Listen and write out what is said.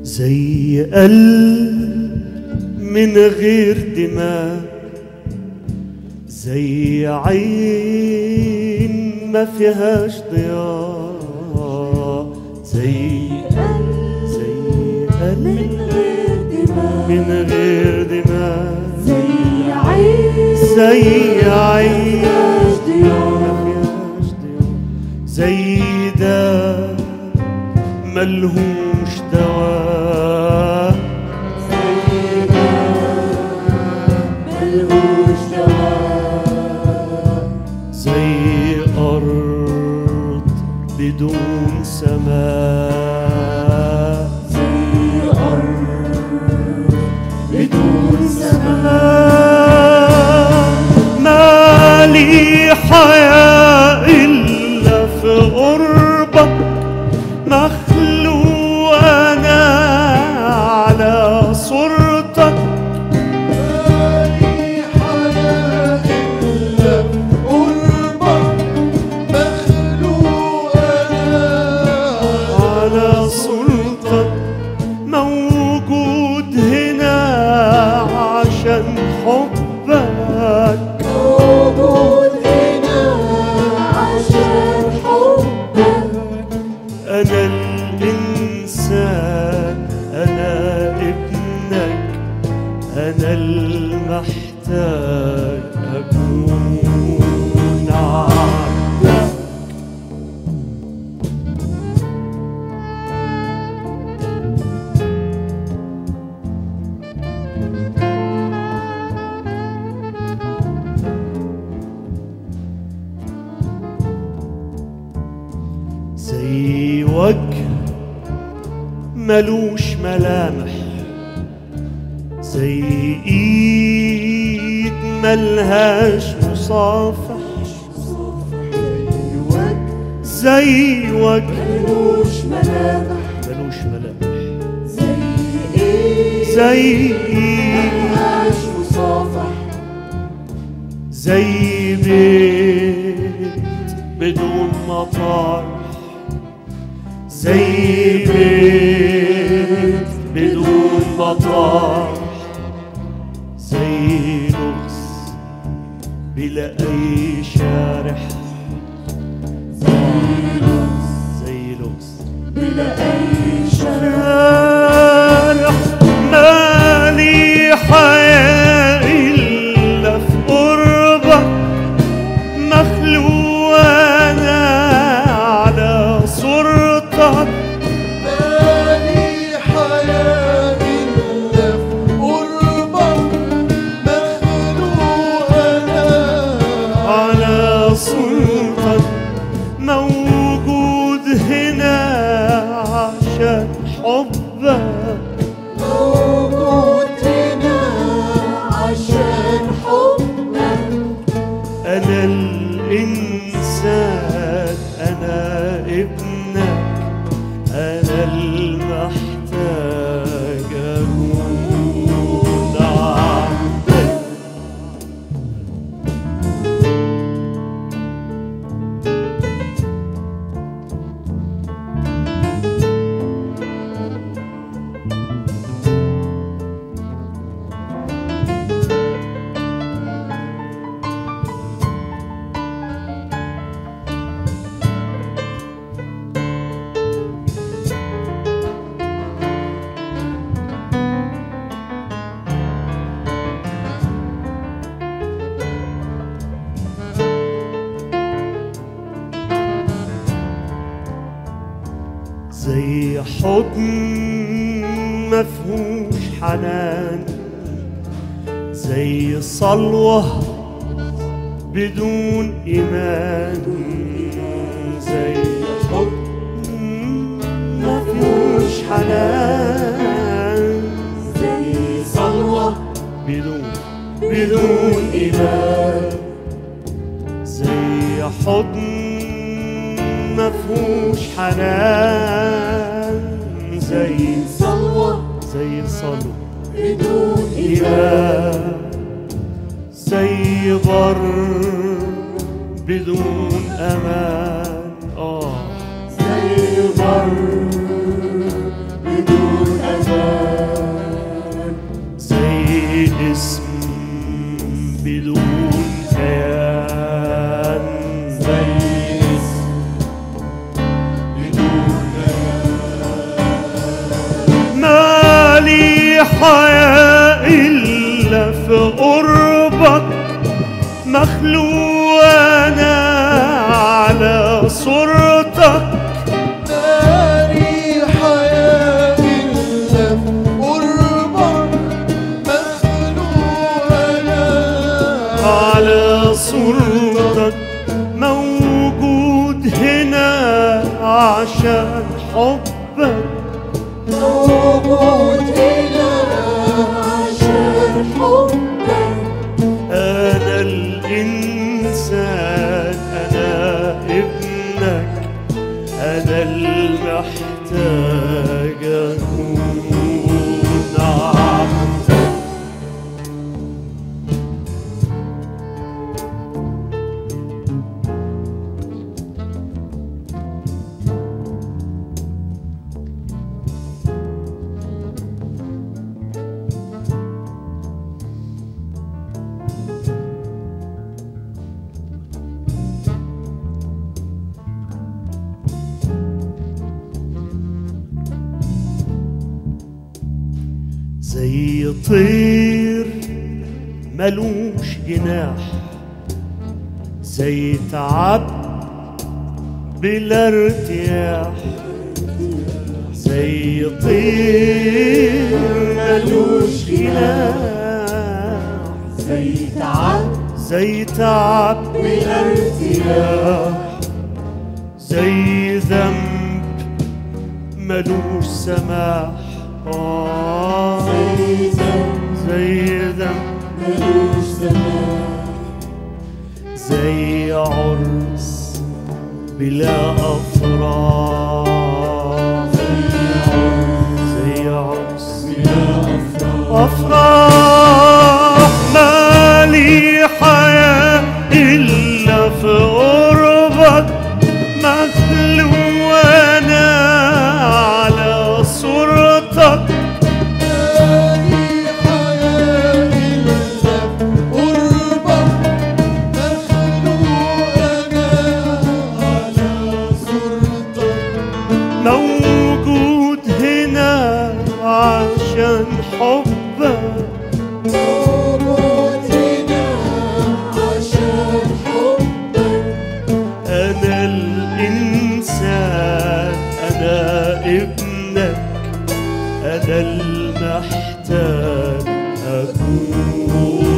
زي قلب من غير دماء زي عين ما فيهاش ضياء زي زي قلب من غير دماء من غير دماء زي عين زي عين مفيهاش ضياء ما فيهاش ضياء زي ده ملهوش دواء ملهوش دواء زي أرض بدون سماء زي أرض بدون سماء ما لي حياة إلا في قربك مخلوق أنا على صورتك مالي حياة إلا قربك مخلوق أنا على صورتك موجود هنا عشان حبك موجود هنا عشان حبك أنا الإنسان أنا ابنك أنا المحتاج أكون عبدك زي وجه ملوش ملامح زي ايد ملهاش مصافح زي وجه ملوش ملامح ملوش ملامح زي ايه زي ايد ملهاش مصافح زي بيت بدون مطار زي بيت بدون مطار زي لغز بلا أي شارح زي لغز بلا أي شرف شارح مالي حياة إلا في قربك مخلوق أنا على صورتك مالي حياة إلا في قربك مخلوق أنا على صورتك موجود هنا عشان حبك موجود هنا عشان حبك أنا الإنسان أنا ابنك أنا المحتاج أكون عبدك زي حضن مفهوش حنان زي صلوة بدون إيمان زي حضن مفهوش حنان زي صلوة بدون بدون إيمان زي حضن مفهوش حنان زي صلوة زي صلو بدون إله زي بر بدون أمان آه زي بر بدون أمان حياة إلا في قربك مخلوق أنا على صورتك مالي حياة إلا في قربك مخلوق أنا على صورتك موجود هنا عشان حبك موجود هنا عشان حبك أنا الإنسان أنا ابنك أنا المحتاج أكون عبدك زي طير ملوش جناح زي تعب بلا ارتياح زي طير ملوش جناح زي تعب زي تعب بلا ارتياح زي ذنب ملوش سماح آه زي ذنب زي ذنب ملوش زمان زي عرس بلا أفراح زي عرس بلا أفراح أفراح ما لي حياة إلا في قربك مخلوق أنا على صورتك مالي حياة إلا في قربك مخلوق أنا على صورتك موجود هنا عشان حبك موجود هنا عشان حبك أنا الإنسان أنا ابنك أنا المحتاج أكون